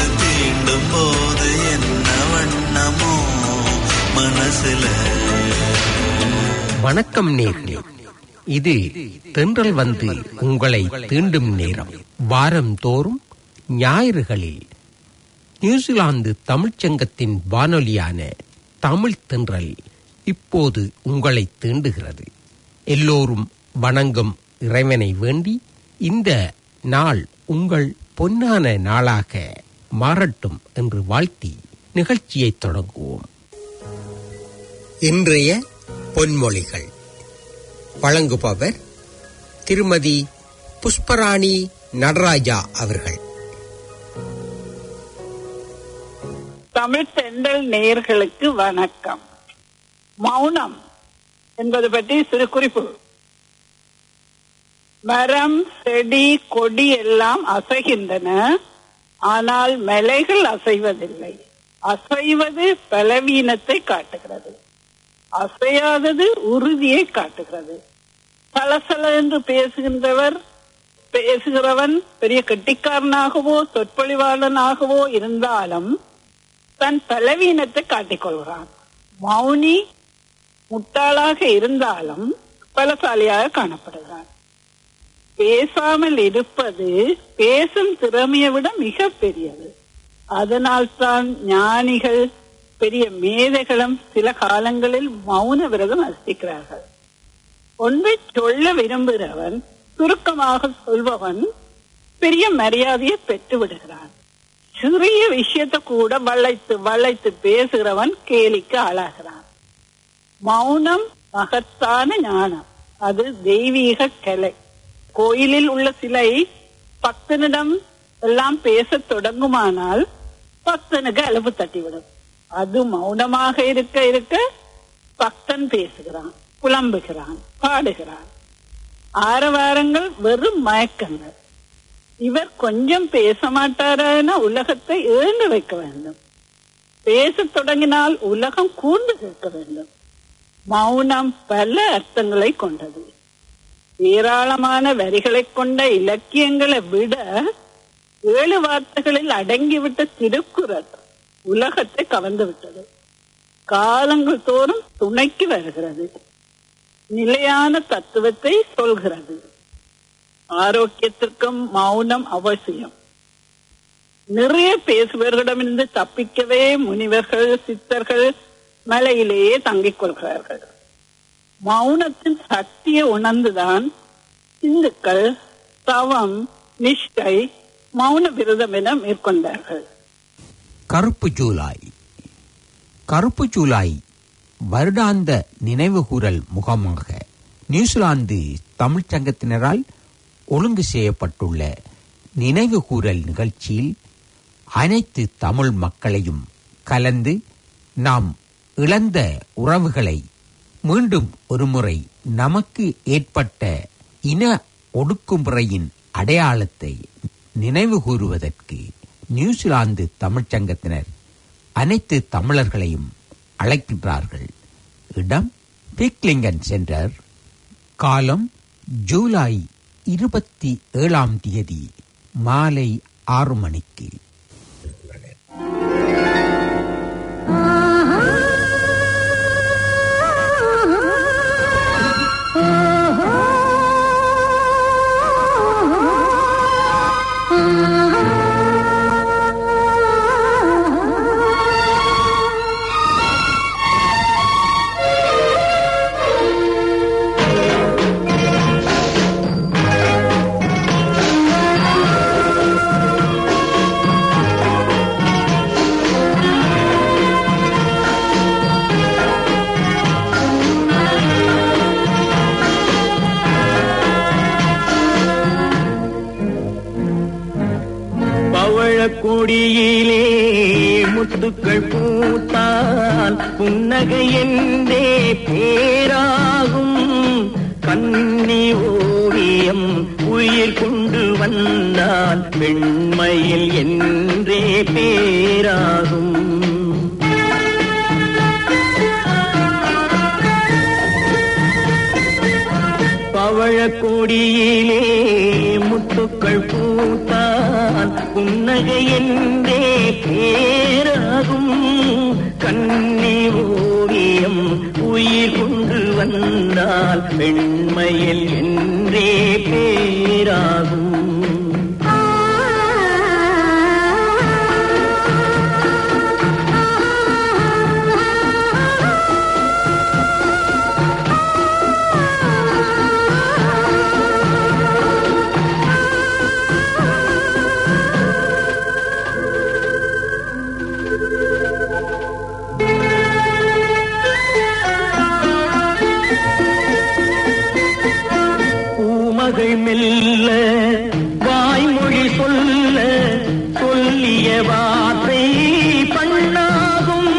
வந்து தீண்டும் போது என்ன வண்ணமோ மனசுல வணக்கம் நேர்களே இது தென்றல் வந்து உங்களை தீண்டும் நேரம் வாரம் தோறும் ஞாயிறுகளில் நியூசிலாந்து தமிழ்ச்சங்கத்தின் வானொலியான தமிழ் தென்றல் இப்போது உங்களை தீண்டுகிறது எல்லோரும் வணங்கும் இறைவனை வேண்டி இந்த நாள் உங்கள் பொன்னான நாளாக மாறட்டும் என்று வாழ்த்தி நிகழ்ச்சியை தொடங்குவோம் இன்றைய பொன்மொழிகள் வழங்குபவர் திருமதி புஷ்பராணி நடராஜா அவர்கள் தமிழ் தென்றல் நேயர்களுக்கு வணக்கம் மௌனம் என்பது பற்றி சிறு குறிப்பு மரம் செடி கொடி எல்லாம் அசைகின்றன ஆனால் மலைகள் அசைவதில்லை அசைவது பலவீனத்தை காட்டுகிறது அசையாதது உறுதியை காட்டுகிறது சலசல என்று பேசுகின்றவர் பேசுகிறவன் பெரிய கெட்டிக்காரனாகவோ சொற்பொழிவாளனாகவோ இருந்தாலும் தன் பலவீனத்தை காட்டிக்கொள்கிறான் மௌனி முட்டாளாக இருந்தாலும் பலசாலியாக காணப்படுகிறான் பேசாமல் இருப்பது பேசும் திறமையை விட மிக பெரியது அதனால்தான் ஞானிகள் பெரிய மேதைகளும் சில காலங்களில் மௌன விரதம் அனுஷ்டிக்கிறார்கள் ஒன்றை சொல்ல விரும்புகிறவன் சுருக்கமாக சொல்பவன் பெரிய மரியாதையை பெற்று விடுகிறான் சிறிய விஷயத்தை கூட வளைத்து வளைத்து பேசுகிறவன் கேலிக்கு ஆளாகிறான் மௌனம் மகத்தான ஞானம் அது தெய்வீக கலை கோயிலில் உள்ள சிலை பக்தனிடம் எல்லாம் பேசத் தொடங்குமானால் பக்தனுக்கு அளவு தட்டிவிடும் அது மௌனமாக இருக்க இருக்க பக்தன் பேசுகிறான் புலம்புகிறான் பாடுகிறான் ஆரவாரங்கள் வெறும் மயக்கங்கள் இவர் கொஞ்சம் பேச மாட்டாரான உலகத்தை ஏண்டு வைக்க வேண்டும் பேசத் தொடங்கினால் உலகம் கூர்ந்து கேட்க வேண்டும் மௌனம் பல அர்த்தங்களை கொண்டது ஏராளமான வரிகளை கொண்ட இலக்கியங்களை விட ஏழு வார்த்தைகளில் அடங்கிவிட்ட திருக்குறள் உலகத்தை கவர்ந்து விட்டது காலங்கள் தோறும் துணைக்கு வருகிறது நிலையான தத்துவத்தை சொல்கிறது ஆரோக்கியத்திற்கும் மௌனம் அவசியம் நிறைய பேசுபவர்களிடமிருந்து தப்பிக்கவே முனிவர்கள் சித்தர்கள் மலையிலேயே தங்கிக் கொள்கிறார்கள் மௌனத்தின் சக்தியை உணர்ந்துதான் இந்துக்கள் தவம் நிஷ்டை மௌன விரதம் என மேற்கொண்டார்கள் கருப்பு ஜூலாய் கருப்பு ஜூலாய் வருடாந்த நினைவுகூரல் முகமாக நியூசிலாந்து தமிழ்ச் சங்கத்தினரால் ஒழுங்கு செய்யப்பட்டுள்ள நினைவுகூரல் நிகழ்ச்சியில் அனைத்து தமிழ் மக்களையும் கலந்து நாம் இழந்த உறவுகளை மீண்டும் ஒருமுறை நமக்கு ஏற்பட்ட இன ஒடுக்குமுறையின் அடையாளத்தை நினைவு கூறுவதற்கு நியூசிலாந்து தமிழ்ச்சங்கத்தினர் அனைத்து தமிழர்களையும் அழைக்கின்றார்கள் இடம் பிக்லிங்கன் சென்டர் காலம் ஜூலை இருபத்தி ஏழாம் தேதி மாலை ஆறு மணிக்கு பவழக்கொடியிலே முத்துக்கள் பூத்தால் புன்னகை என்றே பேராகும் கண்ணி ஓவியம் உயிர் கொண்டு வந்தால் பெண்மையில் என்றே பேராகும் பவழக்கொடியிலே முத்துக்கள் பூத்தால் புன்னகை என்றே பேராகும் கண்ணி ஓவியம் உயிர் கொண்டு வந்தால் பெண்மையில் என்றே பேராகும் பூமகள் மெல்ல வாய்மொழி சொல்ல சொல்லிய வார்த்தை பண்ணாகும்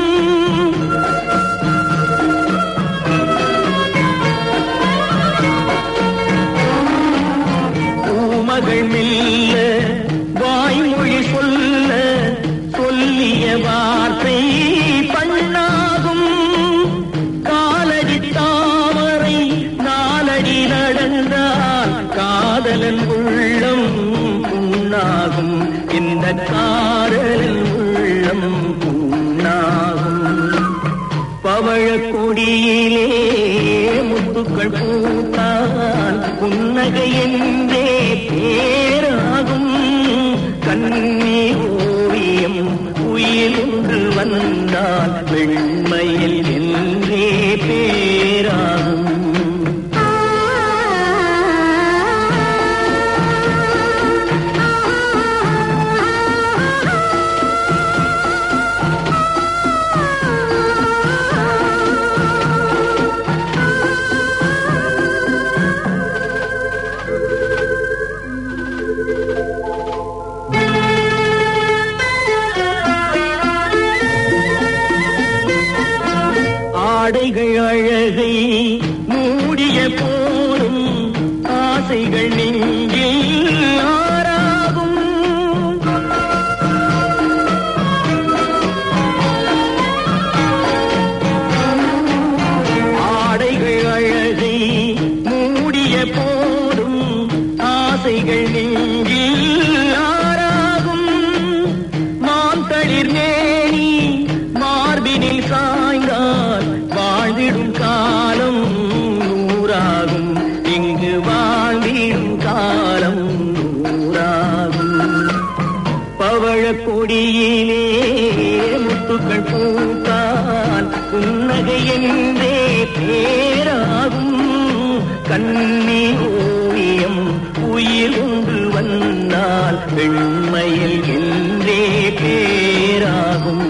பூமகள் மெல்ல வாய்மொழி சொல்ல சொல்லிய வார்த்தை பண்ணாகும் காலடி தாமரை நாலடி நடந்தால் காதலன் உள்ளம் புண்ணாகும் இந்த காதலன் உள்ளம் புண்ணாகும் பவழ கொடியிலே முத்துக்கள் பூத்தால் புன்னகை என்றே பேராகும் கண்ணி ஓவியம் உயிர் ஒன்று வந்தால் வெண்மையில் என்றே பேராகும் ஆடைகள் அழகை மூடிய போதும் ஆசைகள் நெஞ்சில் ஆறாகும் ஆடைகள் அழகை மூடிய போதும் ஆசைகள் நெஞ்சில் ஆறாகும் மாந்தளிர் மேனி மார்பினில் சாய்ந்தால் வாழ்ந்திடும் காலம் நூறாகும் இங்கு வாழ்ந்திடும் காலம் நூறாகும் பவழ கொடியிலே முத்துக்கள் பூத்தால் புன்னகை என்றே பேராகும் கண்ணி ஓவியம் உயிர் ஒன்று வந்தால் பெண்மையில் என்றே பேராகும்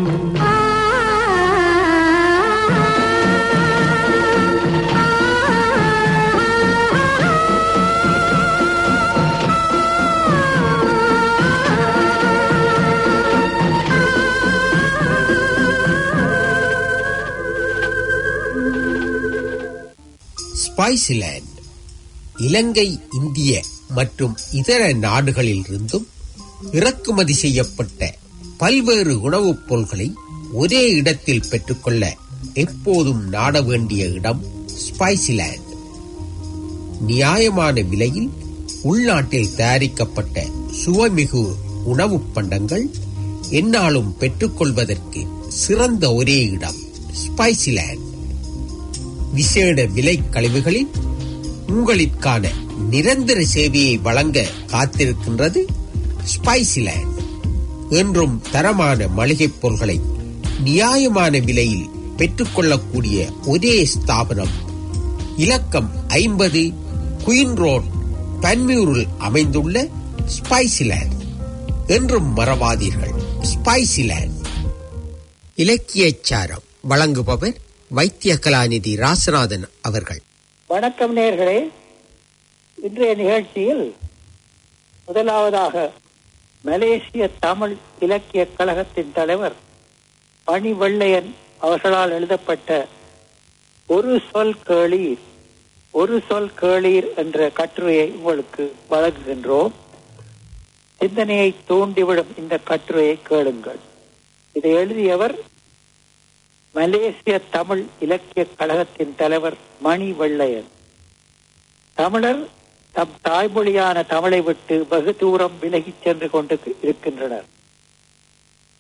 ஸ்பைசிலேண்ட் இலங்கை இந்திய மற்றும் இதர நாடுகளிலிருந்தும் இறக்குமதி செய்யப்பட்ட பல்வேறு உணவுப் பொருள்களை ஒரே இடத்தில் பெற்றுக்கொள்ள எப்போதும் நாட வேண்டிய இடம் ஸ்பைசிலேண்ட் நியாயமான விலையில் உள்நாட்டில் தயாரிக்கப்பட்ட சுவைமிகு உணவுப் பண்டங்கள் எந்நாளும் பெற்றுக்கொள்வதற்கு சிறந்த ஒரே இடம் ஸ்பைசிலேண்ட் விசேட விலை கழிவுகளில் உங்களுக்கான நிரந்தர சேவையை வழங்க காத்திருக்கின்றது ஸ்பைசிலேண்ட் என்றும் தரமான மளிகைப் பொருட்களை நியாயமான விலையில் பெற்றுக்கொள்ளக்கூடிய ஒரே ஸ்தாபனம் இலக்கம் ஐம்பது குயின் ரோட் பன்மியூரில் அமைந்துள்ள ஸ்பைசிலேண்ட் என்றும் மறவாதீர்கள் ஸ்பைசிலேண்ட் இலக்கியச்சாரம் வழங்குபவர் வைத்திய கலாநிதி ராசநாதன் அவர்கள் வணக்கம் நேர்களே இன்றைய நிகழ்ச்சியில் முதலாவதாக மலேசிய தமிழ் இலக்கிய கழகத்தின் தலைவர் பணி வெள்ளையன் அவர்களால் எழுதப்பட்ட ஒரு சொல் கேளீர் ஒரு சொல் கேளீர் என்ற கட்டுரையை உங்களுக்கு வழங்குகின்றோம் சிந்தனையை தூண்டிவிடும் இந்த கட்டுரையை கேளுங்கள் இதை எழுதியவர் மலேசிய தமிழ் இலக்கிய கழகத்தின் தலைவர் மணி வெள்ளையன் தமிழர் தம் தாய்மொழியான தமிழை விட்டு வெகு தூரம் விலகிச் சென்று கொண்டு இருக்கின்றனர்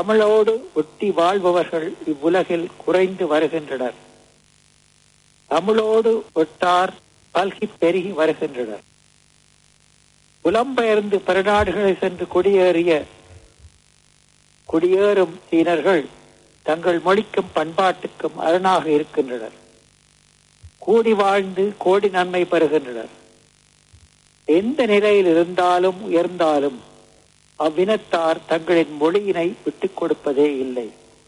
தமிழோடு ஒட்டி வாழ்பவர்கள் இவ்வுலகில் குறைந்து வருகின்றனர் தமிழோடு ஒட்டார் பல்கி பெருகி வருகின்றனர் புலம்பெயர்ந்து பிறநாடுகளை சென்று குடியேறிய குடியேறும் சீனர்கள் தங்கள் மொழிக்கும் பண்பாட்டுக்கும் அரணாக இருக்கின்றனர் கூடி வாழ்ந்து கோடி நன்மை பெறுகின்றனர் எந்த நிலையில் இருந்தாலும் உயர்ந்தாலும் அவ்வினத்தார் தங்களின் மொழியினை விட்டுக் கொடுப்பதே இல்லை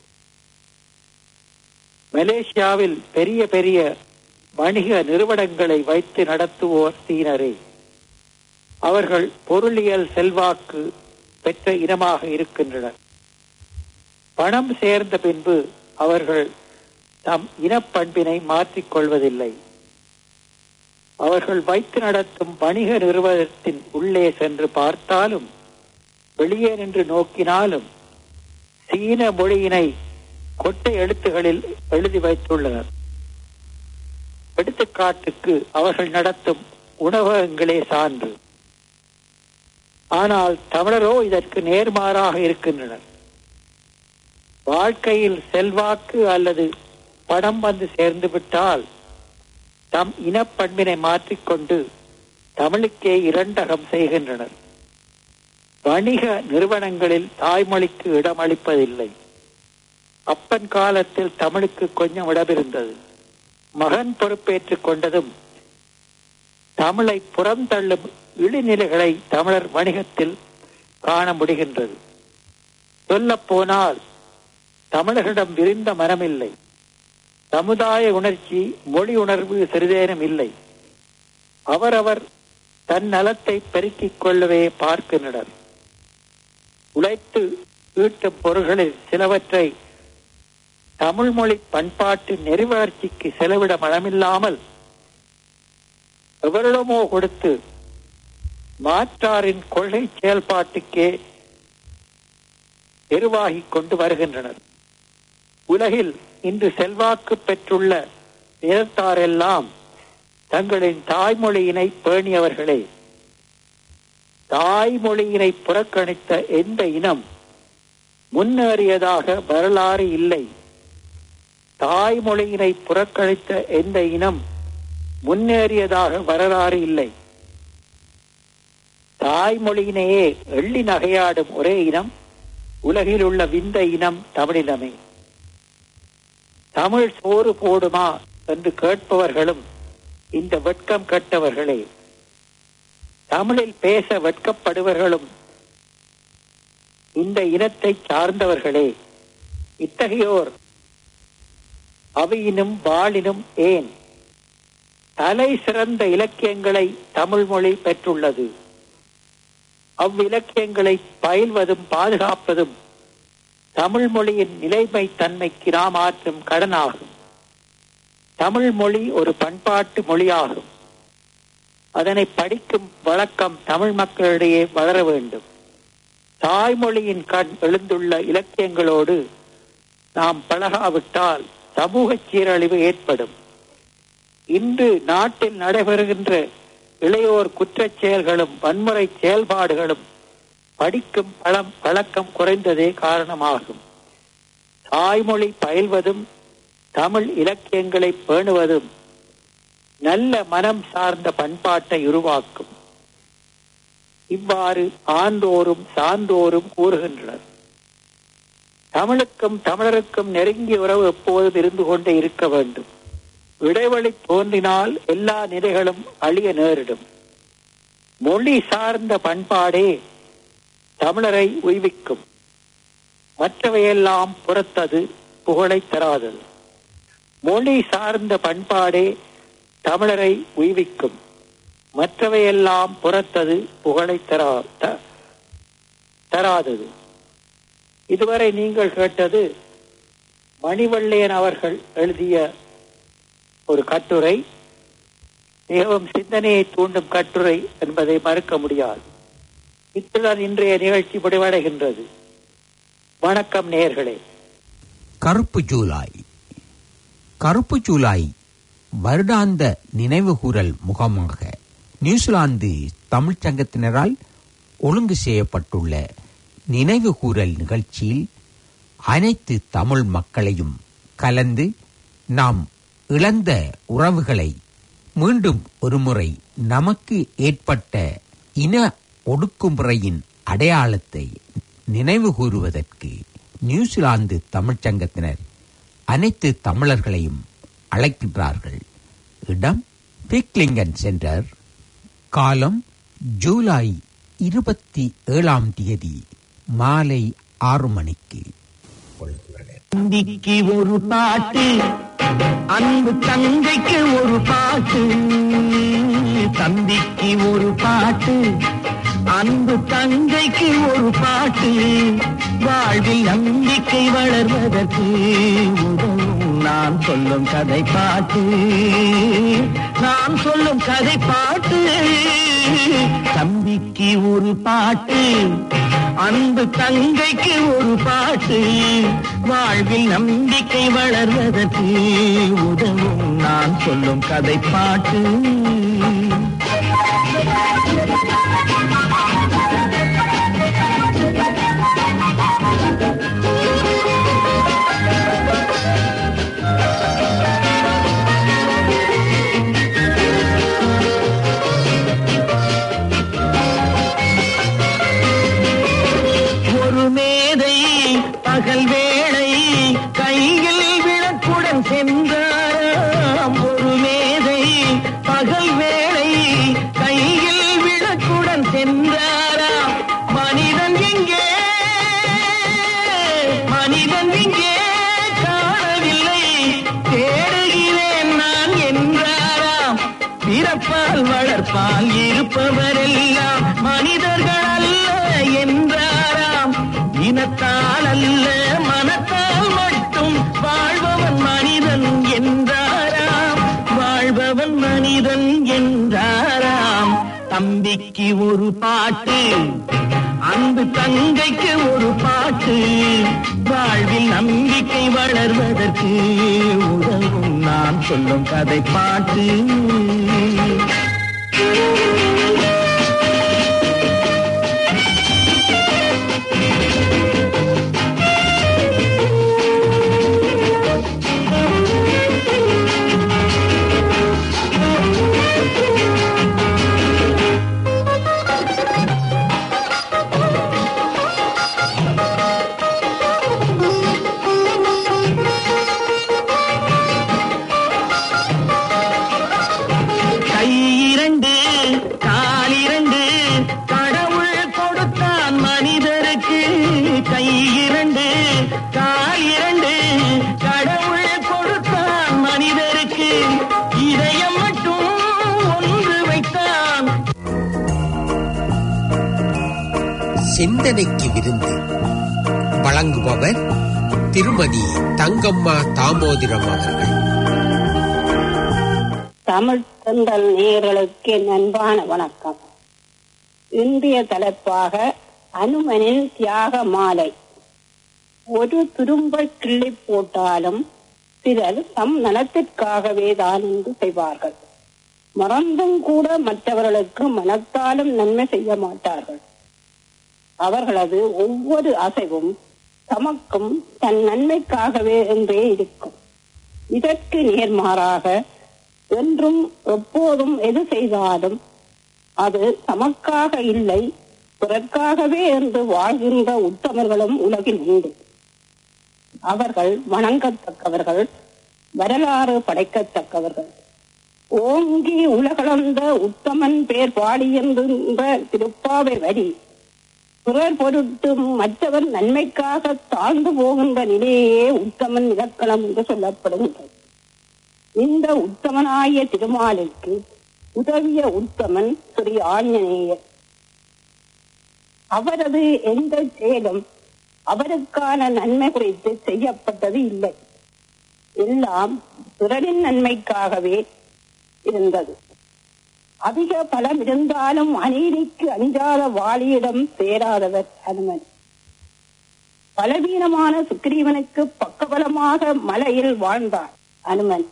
மலேசியாவில் பெரிய பெரிய வணிக நிறுவனங்களை வைத்து நடத்துவோர் சீனரே அவர்கள் பொருளியல் செல்வாக்கு பெற்ற இனமாக இருக்கின்றனர் பணம் சேர்ந்த பின்பு அவர்கள் தம் இனப்பண்பினை மாற்றிக் கொள்வதில்லை அவர்கள் வைத்து நடத்தும் வணிக நிறுவனத்தின் உள்ளே சென்று பார்த்தாலும் வெளியே நின்று நோக்கினாலும் சீன மொழியினை கொட்டை எழுத்துகளில் எழுதி வைத்துள்ளனர் எடுத்துக்காட்டுக்கு அவர்கள் நடத்தும் உணவகங்களே சான்று ஆனால் தமிழரோ இதற்கு நேர்மாறாக இருக்கின்றனர் வாழ்க்கையில் செல்வாக்கு அல்லது பணம் வந்து சேர்ந்து விட்டால் தம் இனப்பண்பினை மாற்றிக்கொண்டு தமிழுக்கே இரண்டகம் செய்கின்றனர் வணிக நிறுவனங்களில் தாய்மொழிக்கு இடமளிப்பதில்லை அப்பன் காலத்தில் தமிழுக்கு கொஞ்சம் இடமிருந்தது மகன் பொறுப்பேற்றுக் கொண்டதும் தமிழை புறந்தள்ளும் இழிநிலைகளை தமிழர் வணிகத்தில் காண முடிகின்றது சொல்லப் போனால் தமிழர்களிடம் விரிந்த மனமில்லை சமுதாய உணர்ச்சி மொழி உணர்வு சிறிதேனும் இல்லை அவரவர் தன் நலத்தை பெருக்கிக் கொள்ளவே பார்க்கின்றனர் உழைத்து ஈட்டும் பொருள்களில் சிலவற்றை தமிழ் மொழி பண்பாட்டு நெறிவளர்ச்சிக்கு செலவிட மனமில்லாமல் எவரிடமோ கொடுத்து மாற்றாரின் கொள்கை செயல்பாட்டுக்கே நிர்வாகிக் கொண்டு வருகின்றனர் உலகில் இன்று செல்வாக்கு பெற்றுள்ள இனத்தாரெல்லாம் தங்களின் தாய்மொழியினை பேணியவர்களே தாய்மொழியினை புறக்கணித்த எந்த இனம் முன்னேறியதாக வரலாறு இல்லை தாய்மொழியினை புறக்கணித்த எந்த இனம் முன்னேறியதாக வரலாறு இல்லை தாய்மொழியினையே எள்ளி நகையாடும் ஒரே இனம் உலகில் உள்ள விந்த இனம் தமிழினமே தமிழ் சோறு போடுமா என்று கேட்பவர்களும் இந்த வெட்கம் கெட்டவர்களே தமிழில் பேச வெட்கப்படுவர்களும் இந்த இனத்தை சார்ந்தவர்களே இத்தகையோர் அவையினும் வாளினும் ஏன் தலை சிறந்த இலக்கியங்களை தமிழ் மொழி பெற்றுள்ளது அவ்விலக்கியங்களை பயில்வதும் பாதுகாப்பதும் தமிழ் மொழியின் நிலைமை தன்மைக்கு நாம் ஆற்றும் கடனாகும் தமிழ் மொழி ஒரு பண்பாட்டு மொழியாகும் அதனை படிக்கும் வழக்கம் தமிழ் மக்களிடையே வளர வேண்டும் தாய்மொழியின் கண் எழுந்துள்ள இலக்கியங்களோடு நாம் பழகாவிட்டால் சமூக சீரழிவு ஏற்படும் இன்று நாட்டில் நடைபெறுகின்ற இளையோர் குற்றச் செயல்களும் வன்முறை செயல்பாடுகளும் படிக்கும் பழம் பழக்கம் குறைந்ததே காரணமாகும் தாய்மொழி பயில்வதும் தமிழ் இலக்கியங்களை பேணுவதும் நல்ல மனம் சார்ந்த பண்பாட்டை உருவாக்கும் இவ்வாறு ஆண்டோரும் சான்றோரும் கூறுகின்றனர் தமிழுக்கும் தமிழருக்கும் நெருங்கிய உறவு எப்போதும் இருந்து கொண்டே இருக்க வேண்டும் இடைவெளி தோன்றினால் எல்லா நிலைகளும் அழிய நேரிடும் மொழி சார்ந்த பண்பாடே தமிழரை உய்விக்கும் மற்றவையெல்லாம் புறத்தது புகழை தராதது மொழி சார்ந்த பண்பாடே தமிழரை உய்விக்கும் மற்றவையெல்லாம் புறத்தது புகழை தரா த- தராதது இதுவரை நீங்கள் கேட்டது மணிவள்ளையன் அவர்கள் எழுதிய ஒரு கட்டுரை மிகவும் சிந்தனையை தூண்டும் கட்டுரை என்பதை மறுக்க முடியாது இத்துடன் இன்றைய நிகழ்ச்சி முடிவடைகின்றது வணக்கம் நேயர்களே கருப்பு ஜூலாய் கருப்பு ஜூலாய் வருடாந்த நினைவுகூரல் முகமாக நியூசிலாந்து தமிழ்ச் சங்கத்தினரால் ஒழுங்கு செய்யப்பட்டுள்ள நினைவுகூரல் நிகழ்ச்சியில் அனைத்து தமிழ் மக்களையும் கலந்து நாம் இழந்த உறவுகளை மீண்டும் ஒருமுறை நமக்கு ஏற்பட்ட இன ஒடுக்குமுறையின் அடையாளத்தை நினைவு கூறுவதற்கு நியூசிலாந்து தமிழ்ச்சங்கத்தினர் அனைத்து தமிழர்களையும் அழைக்கின்றார்கள் இடம் பிக்லிங்கன் சென்டர் காலம் ஜூலை இருபத்தி ஏழாம் தேதி மாலை ஆறு மணிக்கு தந்திக்கு ஒரு பாட்டு அன்பு தந்தைக்கு ஒரு பாட்டு தந்திக்கு ஒரு பாட்டு அன்பு தந்தைக்கு ஒரு பாட்டு வாழ்வில் நம்பிக்கை வளர்வதற்கு உதவும் நான் சொல்லும் கதை பாட்டு நான் சொல்லும் கதை பாட்டு தம்பிக்கு ஒரு பாட்டு அன்பு தங்கைக்கு ஒரு பாட்டு வாழ்வில் நம்பிக்கை வளர்வதற்கு உதவும் நான் சொல்லும் கதை பாட்டு ஒரு மேதை பகல் வேளை கையில் விளக்குடன் சென்றாராம் ஒரு மேதை பகல் வேளை கையில் விளக்குடன் சென்றாராம் மனிதன் எங்கே மனிதன் எங்கே காணவில்லை தேடுகிறேன் நான் என்றாராம் பிறப்பால் வளர்ப்பால் இருப்பவரெல்லாம் மனிதர்கள் அல்ல என்றாராம் இனத்தால் அல்ல மனத்தால் மட்டும் வாழ்பவன் மனிதன் என்றாராம் வாழ்பவன் மனிதன் என்றாராம் தம்பிக்கு ஒரு பாட்டு அன்பு தங்கைக்கு ஒரு பாட்டு வாழ்வில் நம்பிக்கை வளர்வதற்கு உதவும் நான் சொல்லும் கதை பாட்டு கை இரண்டு கால் இரண்டு கடவுள் கொடுத்தான் மனிதருக்கு கை இரண்டு கால் இரண்டு கடவுள் கொடுத்தான் மனிதருக்கு இதயம் மட்டும் ஒன்று வைத்தான் சிந்தனைக்கு விருந்து வழங்குபவர் திருமதி தங்கம்மா தாமோதிரம் அவர்கள் தமிழ் தென்றல் நேயர்களுக்கு என் அன்பான வணக்கம் இன்றைய தலைப்பாக அனுமனின் தியாக மாலை ஒரு துரும்பை கிள்ளி போட்டாலும் சிலர் தம் நலத்திற்காகவே தான் என்று செய்வார்கள் மறந்தும் கூட மற்றவர்களுக்கு மனத்தாலும் நன்மை செய்ய மாட்டார்கள் அவர்களது ஒவ்வொரு அசைவும் தமக்கும் தன் நன்மைக்காகவே என்றே இருக்கும் இதற்கு நேர்மாறாக என்றும் எப்போதும் எது செய்தாலும் அது தமக்காக இல்லை பிறர்க்காகவே என்று வாழ்கின்ற உத்தமர்களும் உலகில் உண்டு அவர்கள் வணங்கத்தக்கவர்கள் வரலாறு படைக்கத்தக்கவர்கள் ஓங்கி உலகளந்த உத்தமன் பேர் பாடி என்கின்ற திருப்பாவை வரி பிறர் பொருட்டும் மற்றவர் நன்மைக்காக தாழ்ந்து போகின்ற நிலையே உத்தமன் இலக்கணம் என்று சொல்லப்படுகின்றது இந்த உத்தமனாய திருமாலுக்கு உதவிய உத்தமன் ஸ்ரீ ஆஞ்சநேயர் அவரது எந்த செயலும் அவருக்கான நன்மை குறித்து செய்யப்பட்டது இல்லை எல்லாம் பிறரின் நன்மைக்காகவே இருந்தது அதிக பலம் இருந்தாலும் அநீதிக்கு அஞ்சாத வாலியிடம் சேராதவர் அனுமன் பலவீனமான சுக்ரீவனுக்கு பக்கபலமாக மலையில் வாழ்ந்தார் அனுமன்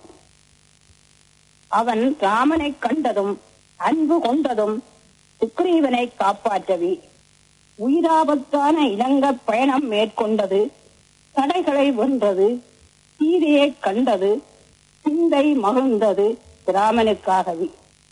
அவன் ராமனை கண்டதும் அன்பு கொண்டதும் சுக்ரீவனை காப்பாற்றவே உயிராபத்தான இலங்கை பயணம் மேற்கொண்டது தடைகளை வென்றது சீதையை கண்டது சிந்தை மகிழ்ந்தது ராமனுக்காகவே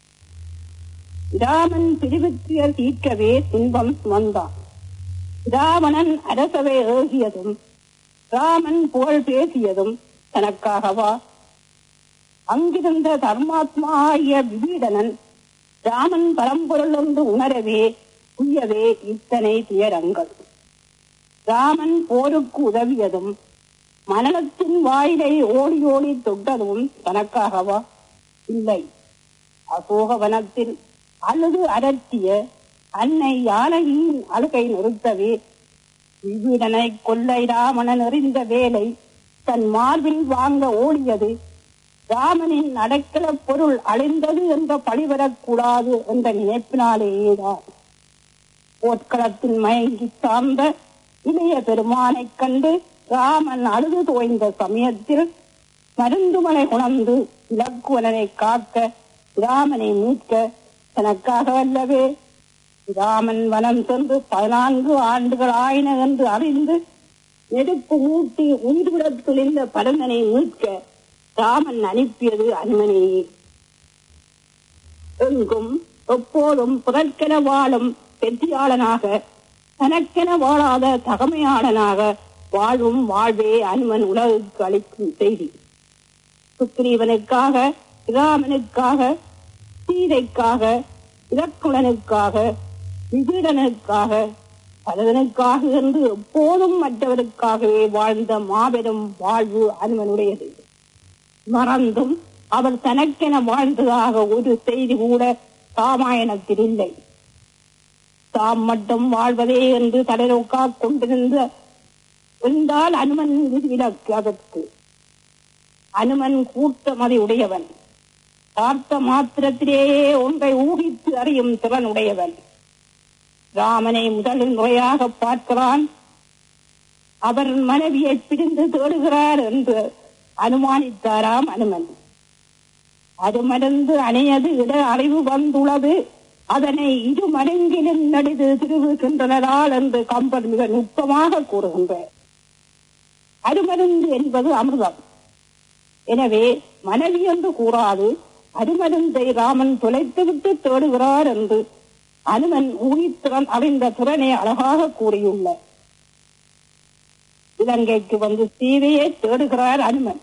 ராமன் பிரிவுத்திய தீர்க்கவே துன்பம் சுமந்தான் ராவணன் அரசவை ஏகியதும் ராமன் புகழ் பேசியதும் தனக்காகவா அங்கிருந்த தர்மாத்மா ஆகிய விபீடனன் ராமன் பரம்பொருள் என்று உணரவே உய்யவே இத்தனை துயரங்கள் ராமன் போருக்கு உதவியதும் மரணத்தின் வாயிலை ஓடி ஓடி தொட்டதும் தனக்காகவா இல்லை அசோகவனத்தில் அழுது அரற்றிய அன்னை யானையின் அழுகை நிறுத்தவே விபீடனை கொள்ளை ராமணன் எறிந்த வேலை தன் மார்பில் வாங்க ஓடியது ராமனின் அடைக்கல பொருள் அழிந்தது என்ற பழிவரக்கூடாது என்ற நினைப்பினாலேயேதான் போர்க்களத்தில் மயங்கி சார்ந்த இளைய பெருமானைக் கண்டு ராமன் அழுது தோய்ந்த சமயத்தில் மருந்துமனை உணர்ந்து இலக்குவலனை காக்க ராமனை மீட்க தனக்காக அல்லவே ராமன் வனம் சென்று பதினான்கு ஆண்டுகள் ஆயின என்று அறிந்து நெருப்பு மூட்டி உயிர்விடத் துளிர்ந்த பரந்தனை மீட்க ராமன் அனுப்பியது அனுமனையே எங்கும் எப்போதும் புதற்கென வாழும் வெற்றியாளனாக தனக்கென வாழாத தகமையாளனாக வாழும் வாழ்வே அனுமன் உலகுக்கு அளிக்கும் செய்தி சுக்ரீவனுக்காக ராமனுக்காக சீதைக்காக இலக்குணனுக்காக விபீடனுக்காக பலதனுக்காக என்று எப்போதும் மற்றவருக்காகவே வாழ்ந்த மாபெரும் வாழ்வு அனுமனுடையது மறந்தும் அவர் தனக்கென வாழ்ந்ததாக ஒரு செய்தி கூட ராமாயணத்தில் இல்லை தாம் மட்டும் வாழ்வதே என்று தலைநோக்கா கொண்டிருந்த என்றால் அனுமன் விதிவிலக்கு அதற்கு அனுமன் கூட்டமதி உடையவன் பார்த்த மாத்திரத்திலேயே ஒன்றை ஊகித்து அறியும் திறன் உடையவன் ராமனை முதல் முறையாக பார்க்கிறான் அவர் மனைவியை பிரிந்து தேடுகிறார் என்று அனுமானித்தாராம் அனுமன் அது மறந்து அணையது இட அறிவு வந்துள்ளது அதனை இரு மடங்கிலும் நடிது திருவுகின்றனரால் என்று கம்பர் மிக நுட்பமாக கூறுகின்றார் அருமருந்து என்பது அமிர்தம் எனவே மனைவி என்று கூறாது அருமருந்தை ராமன் தொலைத்துவிட்டு தேடுகிறார் என்று அனுமன் ஊழித்திறன் அறிந்த திறனை அழகாக கூறியுள்ளார் இலங்கைக்கு வந்து சீதையை தேடுகிறார் அனுமன்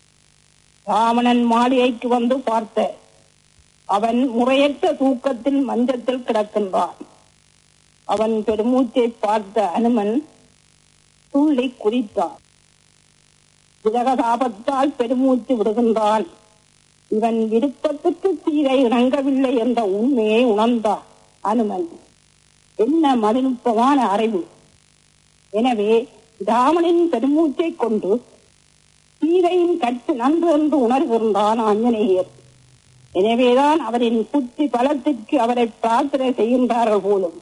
ராவணன் மாளிகைக்கு வந்து பார்த்த அவன் முறையற்ற தூக்கத்தில் மஞ்சத்தில் கிடக்கின்றான் அவன் பெருமூச்சை பார்த்த அனுமன் துள்ளி குதித்தான் விதகதாபத்தால் பெருமூச்சு விடுகின்றான் இவன் விருப்பத்துக்கு சீரை இணங்கவில்லை என்ற உண்மையை உணர்ந்தான் அனுமன் என்ன மதிநுட்பமான அறிவு எனவே ராமனின் பெருமூச்சை கொண்டு சீதையின் கற்று நன்று என்று உணர்கின்றான் ஆஞ்சநேயர் எனவேதான் அவரின் புத்தி பலத்திற்கு அவரை பிரார்த்தனை செய்கின்றார்கள் போலும்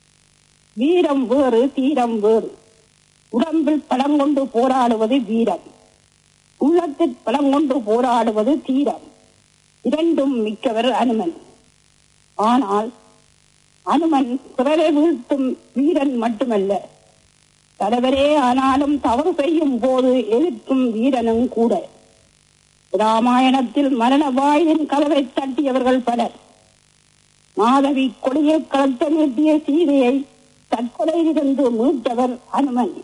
வீரம் வேறு தீரம் வேறு உடம்பில் பலம் கொண்டு போராடுவது வீரம் உள்ளத்தில் பலம் கொண்டு போராடுவது தீரம் இரண்டும் மிக்கவர் அனுமன் ஆனால் அனுமன் பிறரை வீழ்த்தும் வீரன் மட்டுமல்ல தலைவரே ஆனாலும் தவறு செய்யும் போது எதிர்க்கும் வீரனும் கூட ராமாயணத்தில் மரண வாயிலின் கதவை தட்டியவர்கள் பலர் மாதவி கொடியை கலத்த நீட்டிய சீதையை தற்கொலையிலிருந்து மீட்டவர் அனுமன்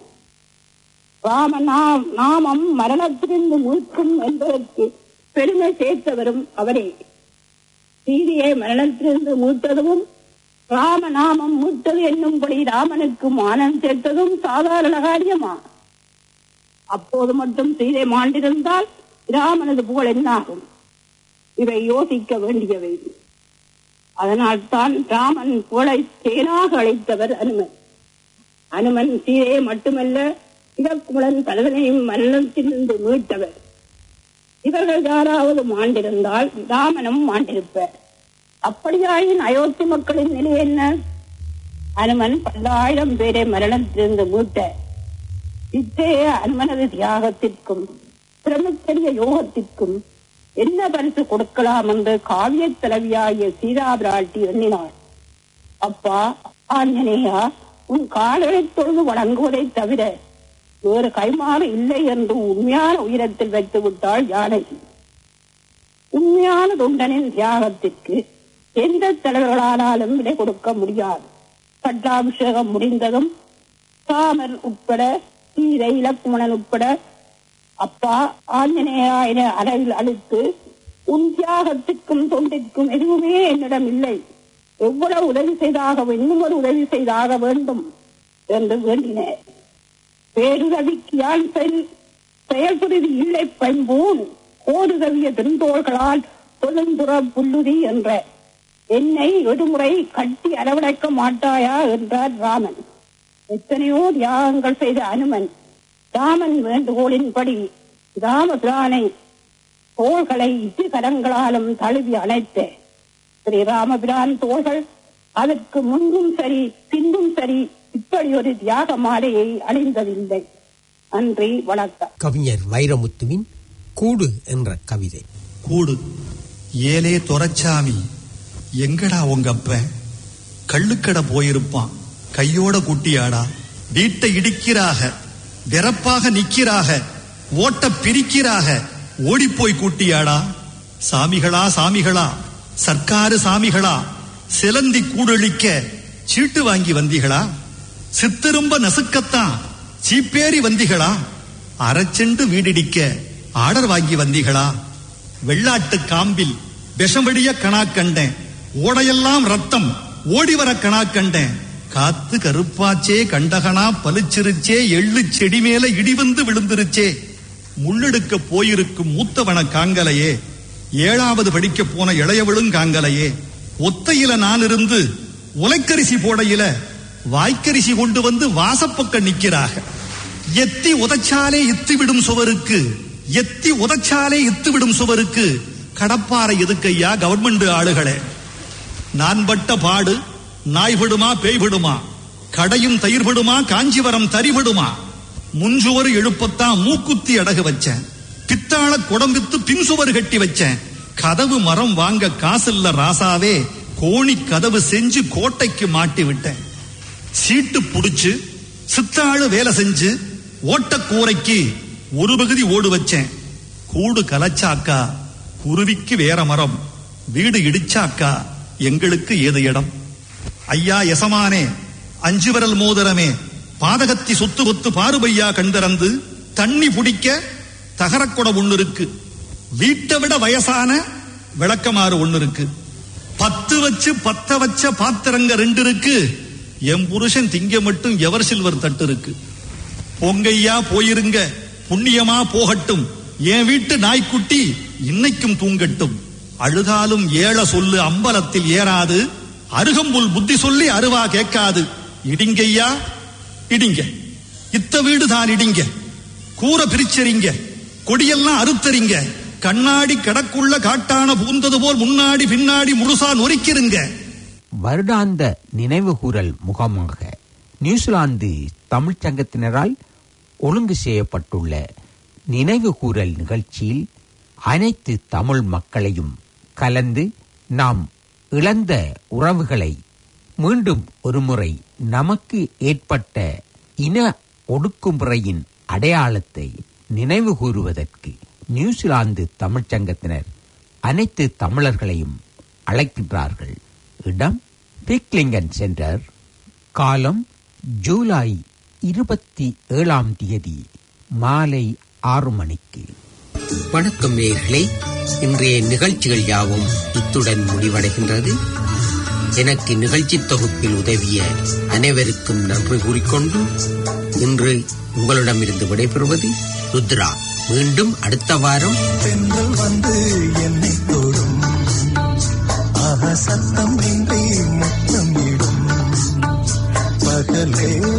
ராம நாம் நாமம் மரணத்திலிருந்து மீட்கும் என்பதற்கு பெருமை சேர்த்தவரும் அவரே சீதையை மரணத்திலிருந்து மீட்டதும் ராமநாமம் மீட்டது என்னும்படி ராமனுக்கு மானம் சேர்த்ததும் சாதாரண காரியமா அப்போது மட்டும் சீதை மாண்டிருந்தால் ராமனது புகழ் என்னாகும் இவை யோசிக்க வேண்டியவை அதனால் தான் ராமன் புகழை தேனாக அழைத்தவர் அனுமன் அனுமன் சீதையை மட்டுமல்ல இலக்குமலன் கழுதனையும் மரணத்திலிருந்து மீட்டவர் இவர்கள் யாராவது மாண்டிருந்தால் ராமனும் மாண்டிருப்பர் அப்படியாயின் அயோத்தி மக்களின் நிலை என்ன அனுமன் பல்லாயிரம் பேரை மரணத்திலிருந்து மீட்ட இத்தகைய அனுமனது தியாகத்திற்கும் பிரமச்சரிய யோகத்திற்கும் என்ன பரிசு கொடுக்கலாம் என்று காவிய தலைவியாகிய சீதா பிராட்டி எண்ணினார் அப்பா ஆஞ்சநேயா உன் கால்களை தொழுது வணங்குவதை தவிர வேறு கைமாறு இல்லை என்று உண்மையான உயரத்தில் வைத்து விட்டாள் ஜானகி உண்மையான தொண்டனின் தியாகத்திற்கு எந்த தலைவர்களானாலும் விடை கொடுக்க முடியாது பட்டாபிஷேகம் முடிந்ததும் ராமர் உட்பட சீதை இலக்குமணன் உட்பட அப்பா ஆஞ்சநேயா என அளவில் அளித்து உன் தியாகத்திற்கும் தொண்டிற்கும் எதுவுமே என்னிடம் இல்லை எவ்வளவு உதவி செய்தாக இன்னும் ஒரு உதவி செய்தாக வேண்டும் என்று வேண்டினேன் பேருதவிக்கு யான் செல் செயல்புரிதி இல்லை பண்பூன் கோடுதவிய திருந்தோள்களால் தொழுந்துற புல்லுதி என்ற என்னை ஒருமுறை கட்டி அரவணைக்க மாட்டாயா என்றார் ராமன் எத்தனையோ தியாகங்கள் செய்த அனுமன் ராமன் வேண்டுகோளின்படி ராமபிரானை தோள்களை இரு கரங்களாலும் தழுவி அணைத்த ஸ்ரீ ராமபிரான் தோள்கள் அதற்கு முன்பும் சரி பின்பும் சரி இப்படி ஒரு தியாக மாலையை அணிந்ததில்லை நன்றி வணக்கம் கவிஞர் வைரமுத்துவின் கூடு என்ற கவிதை கூடு ஏலே துரைச்சாமி எங்கடா உங்க அப்ப கள்ளுக்கடை போயிருப்பான் கையோட குட்டியாடா வீட்டை இடிக்கிறாக வெறப்பாக நிக்கிறாக ஓட்ட பிரிக்கிறாக ஓடிப்போய் கூட்டியாடா சாமிகளா சாமிகளா சர்க்காரு சாமிகளா சிலந்தி கூடழிக்க சீட்டு வாங்கி வந்தீங்களா சித்திரும்ப நசுக்கத்தான் சீப்பேறி வந்தீங்களா அரைச்செண்டு வீடிடிக்க ஆர்டர் வாங்கி வந்தீங்களா வெள்ளாட்டு காம்பில் விஷமடிய கணா கண்டேன் ஓடையெல்லாம் ரத்தம் ஓடி வர கணா கண்டேன் காத்து கருப்பாச்சே கண்டகனா பளிச்சிருச்சே எள்ளு செடி மேல இடி வந்து விழுந்துருச்சே முள்ளெடுக்க போயிருக்கும் மூத்தவன காங்கலையே ஏழாவது படிக்க போன இளையவளும் காங்கலையே ஒத்தையில நான் இருந்து உலைக்கரிசி போடையில வாய்க்கரிசி கொண்டு வந்து வாசப்பக்கம் நிக்கிறாக எத்தி உதைச்சாலே இத்து விடும் சுவருக்கு எத்தி உதைச்சாலே இத்து விடும் சுவருக்கு கடப்பாறை எதுக்கையா கவர்மெண்ட் ஆளுகளே நான் பட்ட பாடு நாய் விடுமா பேய் விடுமா கடையும் தயிர் விடுமா காஞ்சிவரம் தறி விடுமா முஞ்சுவர் எழுப்பத்தான் மூக்குத்தி அடகு வச்சேன் பித்தாள குடம்பித்து பின்சுவர் கட்டி வச்சேன் கதவு மரம் வாங்க காசில்ல ராசாவே கோணி கதவு செஞ்சு கோட்டைக்கு மாட்டி விட்டேன் சீட்டு புடிச்சு சித்தாளு வேலை செஞ்சு ஓட்டக்கூரைக்கு ஒரு பகுதி ஓடு வச்சேன் கூடு கலச்சாக்கா குருவிக்கு வேற மரம் வீடு இடிச்சாக்கா எங்களுக்கு ஏது இடம் ஐயா எசமானே அஞ்சு விரல் மோதிரமே பாதகத்தி சொத்து ஒத்து பாருபையா கண்திறந்து தண்ணி புடிக்க தகரக்குடம் ஒண்ணு இருக்கு வீட்டை விட வயசான விளக்கமாறு ஒண்ணு இருக்கு பத்து வச்சு பத்த வச்ச பாத்திரங்க ரெண்டு இருக்கு என் புருஷன் திங்க மட்டும் எவர் சில்வர் தட்டு இருக்கு பொங்கையா போயிருங்க புண்ணியமா போகட்டும் என் வீட்டு நாய்க்குட்டி இன்னைக்கும் தூங்கட்டும் அழுதாலும் ஏழ சொல்லு அம்பலத்தில் ஏறாது அருகம்புல் புத்தி சொல்லி அருவா கேட்காது இடிங்கய்யா இடிங்க இத்த வீடு தான் இடிங்க கூரை பிரிச்சறிங்க கொடியெல்லாம் அறுத்தறிங்க கண்ணாடி கடக்குள்ள காட்டான பூந்தது போல் முன்னாடி பின்னாடி முழுசா நொறுக்கிருங்க வருடாந்த நினைவுகூரல் முகமாக நியூசிலாந்து தமிழ்ச் சங்கத்தினரால் ஒழுங்கு செய்யப்பட்டுள்ள நினைவுகூரல் நிகழ்ச்சியில் அனைத்து தமிழ் மக்களையும் கலந்து நாம் இழந்த உறவுகளை மீண்டும் ஒருமுறை நமக்கு ஏற்பட்ட இன ஒடுக்குமுறையின் அடையாளத்தை நினைவு கூறுவதற்கு நியூசிலாந்து தமிழ்ச் சங்கத்தினர் அனைத்து தமிழர்களையும் அழைக்கின்றார்கள் இடம் பிக்லிங்கன் சென்டர் காலம் ஜூலை இருபத்தி ஏழாம் தேதி மாலை ஆறு மணிக்கு வணக்கம் நேயர்களே இன்றைய நிகழ்ச்சிகள் யாவும் இத்துடன் முடிவடைகின்றது எனக்கு நிகழ்ச்சி தொகுப்பில் உதவிய அனைவருக்கும் நன்றி கூறிக்கொண்டு இன்று உங்களிடமிருந்து விடைபெறுவது ருத்ரா மீண்டும் அடுத்த வாரம் பெண்கள் வந்து என்னை தொடும் ஆஹா சத்தம் இன்றி முத்தம் இடும் பகலே